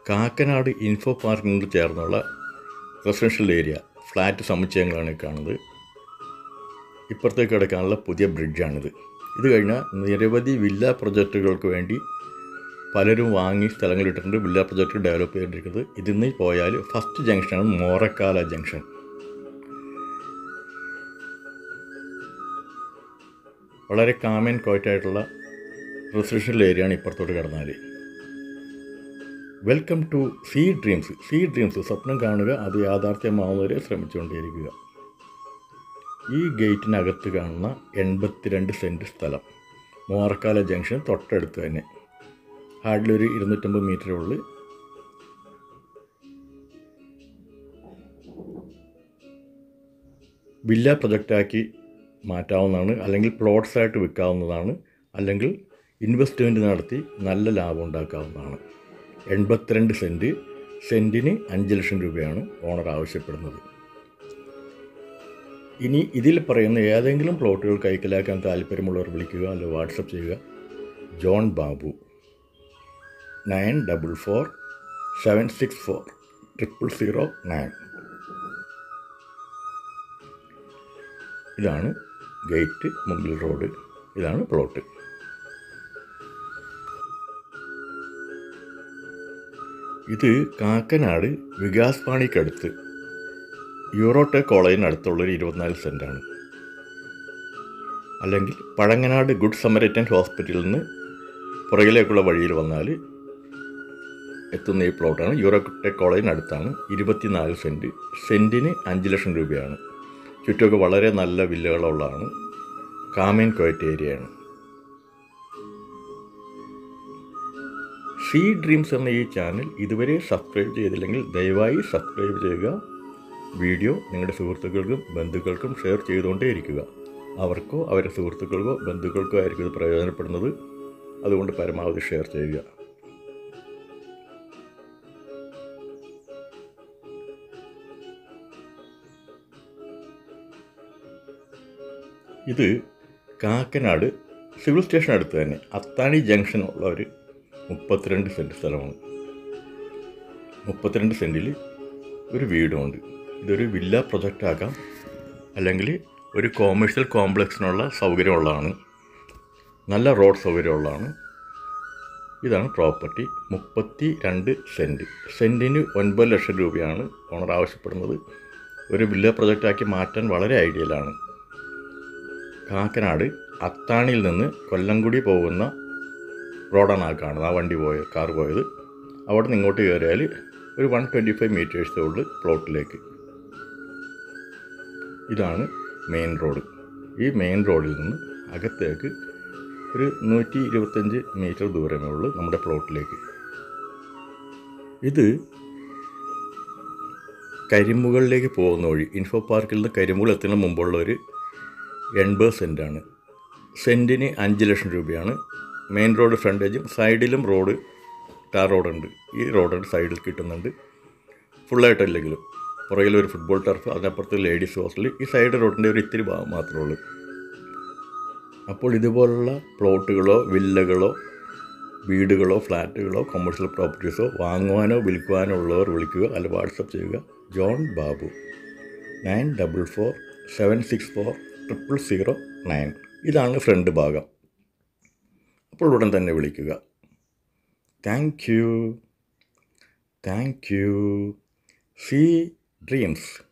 Kakkanad info പാർക്കിനോട് ചേർന്നുള്ള residential area flat സമുച്ചയങ്ങളാണ് ഈ കാണുന്നത് ഇപ്പുറത്തേക്ക് കിടക്കാനുള്ള പുതിയ ബ്രിഡ്ജാണിത് ഇത് കഴിഞ്ഞാൽ നിരവധി വില്ല പ്രൊജക്റ്റുകൾക്ക് വേണ്ടി പലരും വാങ്ങി സ്ഥലങ്ങളിട്ടിട്ടുണ്ട് വില്ല പ്രൊജക്റ്റ് ഡെവലപ്പ് ചെയ്തിരിക്കുന്നത് ഇതിന്ന് പോയാൽ ഫസ്റ്റ് ജംഗ്ഷനാണ് മോറക്കാല ജംഗ്ഷൻ വളരെ കാമൻ ക്വയറ്റായിട്ടുള്ള റെസിഡൻഷ്യൽ ഏരിയയാണ് ഇപ്പുറത്തോട്ട് കിടന്നാൽ welcome to sea dreams sea dreams സ്വപ്നം കാണുക അത് യാഥാർത്ഥ്യമാവുന്നവരെ ശ്രമിച്ചുകൊണ്ടേയിരിക്കുക ഈ ഗേറ്റിനകത്ത് കാണുന്ന എൺപത്തിരണ്ട് സെൻറ്റ് സ്ഥലം മോർക്കാല ജംഗ്ഷൻ തൊട്ടടുത്ത് തന്നെ ഹാർഡ്ലി ഒരു ഇരുന്നൂറ്റമ്പത് മീറ്ററേ ഉള്ളൂ വില്ല പ്രൊജക്റ്റാക്കി മാറ്റാവുന്നതാണ് അല്ലെങ്കിൽ പ്ലോട്ട്സ് ആയിട്ട് വിൽക്കാവുന്നതാണ് അല്ലെങ്കിൽ ഇൻവെസ്റ്റ്മെൻറ്റ് നടത്തി നല്ല ലാഭം ഉണ്ടാക്കാവുന്നതാണ് എൺപത്തിരണ്ട് സെൻറ്റ് സെൻറ്റിന് അഞ്ച് ലക്ഷം രൂപയാണ് ഓണർ ആവശ്യപ്പെടുന്നത് ഇനി ഇതിൽ പറയുന്ന ഏതെങ്കിലും പ്ലോട്ടുകൾ കൈക്കലാക്കാൻ താല്പര്യമുള്ളവർ വിളിക്കുക അല്ലെങ്കിൽ വാട്സപ്പ് ചെയ്യുക John Babu nine double four seven six four triple zero nine ഇതാണ് ഗേറ്റ് മുമ്പിൽ റോഡ് ഇതാണ് പ്ലോട്ട് ഇത് കാക്കനാട് വികാസ് പാണിക്കടുത്ത് യൂറോടെക് കോളേജിനടുത്തുള്ളൊരു ഇരുപത്തിനാല് സെൻറ്റാണ് അല്ലെങ്കിൽ പഴങ്ങനാട് ഗുഡ് സമരറ്റൻ ഹോസ്പിറ്റലിൽ നിന്ന് പുറകിലേക്കുള്ള വഴിയിൽ വന്നാൽ എത്തുന്ന ഈ പ്ലോട്ടാണ് യൂറോടെക് കോളേജിനടുത്താണ് ഇരുപത്തിനാല് സെൻറ്റ് സെൻറ്റിന് അഞ്ച് ലക്ഷം രൂപയാണ് ചുറ്റുമൊക്കെ വളരെ നല്ല വില്ലകളുള്ളതാണ് കാമൻ കോയറ്റ് ഏരിയയാണ് സീ ഡ്രീംസ് എന്ന ഈ ചാനൽ ഇതുവരെ സബ്സ്ക്രൈബ് ചെയ്തില്ലെങ്കിൽ ദയവായി സബ്സ്ക്രൈബ് ചെയ്യുക വീഡിയോ നിങ്ങളുടെ സുഹൃത്തുക്കൾക്കും ബന്ധുക്കൾക്കും ഷെയർ ചെയ്തുകൊണ്ടേ ഇരിക്കുക അവർക്കോ അവരുടെ സുഹൃത്തുക്കൾക്കോ ബന്ധുക്കൾക്കോ ആയിരിക്കും ഇത് പ്രയോജനപ്പെടുന്നത് അതുകൊണ്ട് പരമാവധി ഷെയർ ചെയ്യുക ഇത് കാക്കനാട് സിവിൽ സ്റ്റേഷൻ അടുത്ത് തന്നെ അത്താണി ജംഗ്ഷൻ ഉള്ള ഒരു മുപ്പത്തിരണ്ട് സെൻറ്റ് സ്ഥലമാണ് മുപ്പത്തിരണ്ട് സെൻറ്റിൽ ഒരു വീടുമുണ്ട് ഇതൊരു വില്ല പ്രൊജക്റ്റ് ആക്കാം അല്ലെങ്കിൽ ഒരു കോമേഴ്ഷ്യൽ കോംപ്ലക്സിനുള്ള സൗകര്യമുള്ളതാണ് നല്ല റോഡ് സൗകര്യമുള്ളതാണ് ഇതാണ് പ്രോപ്പർട്ടി മുപ്പത്തി രണ്ട് സെൻറ്റ് സെൻറ്റിന് ഒൻപത് ലക്ഷം രൂപയാണ് ഓണർ ആവശ്യപ്പെടുന്നത് ഒരു വില്ല പ്രൊജക്റ്റാക്കി മാറ്റാൻ വളരെ ഐഡിയലാണ് കാക്കനാട് അത്താണിയിൽ നിന്ന് കൊല്ലംകുടി പോകുന്ന റോഡാണ് ആ കാണുന്നത് ആ വണ്ടി പോയ കാർ പോയത് അവിടെ നിന്ന് ഇങ്ങോട്ട് കയറിയാൽ ഒരു വൺ ട്വൻറ്റി ഫൈവ് മീറ്റേഴ്സേ ഉള്ളു പ്ലോട്ടിലേക്ക് ഇതാണ് മെയിൻ റോഡ് ഈ മെയിൻ റോഡിൽ നിന്ന് അകത്തേക്ക് ഒരു നൂറ്റി ഇരുപത്തഞ്ച് മീറ്റർ ദൂരമേ ഉള്ളൂ നമ്മുടെ പ്ലോട്ടിലേക്ക് ഇത് കരിമുകളിലേക്ക് പോകുന്ന വഴി ഇൻഫോ പാർക്കിൽ നിന്ന് കരിമുകൾ എത്തുന്നതിന് മുമ്പുള്ള ഒരു എൺപത് സെൻറ്റാണ് സെൻറ്റിന് അഞ്ച് ലക്ഷം രൂപയാണ് മെയിൻ റോഡ് ഫ്രണ്ടേജും സൈഡിലും റോഡ് ടാർ റോഡുണ്ട് ഈ റോഡ് സൈഡിൽ കിട്ടുന്നുണ്ട് ഫുള്ളായിട്ടല്ലെങ്കിലും പുറകിൽ ഒരു ഫുട്ബോൾ ടർഫ് അതിനപ്പുറത്ത് ലേഡീസ് ഹോസ്റ്റൽ ഈ സൈഡ് റോഡിൻ്റെ ഒരു ഇത്തിരി ഭാഗം മാത്രമേ ഉള്ളൂ അപ്പോൾ ഇതുപോലുള്ള പ്ലോട്ടുകളോ വില്ലകളോ വീടുകളോ ഫ്ലാറ്റുകളോ കൊമേഴ്ഷ്യൽ പ്രോപ്പർട്ടീസോ വാങ്ങുവാനോ വിൽക്കുവാനോ ഉള്ളവർ വിളിക്കുക അല്ല വാട്സപ്പ് ചെയ്യുക John Babu nine double four seven six four triple zero nine ഇതാണ് ഫ്രണ്ട് ഭാഗം അപ്പോൾ ഉടൻ തന്നെ വിളിക്കുക thank you thank you sea dreams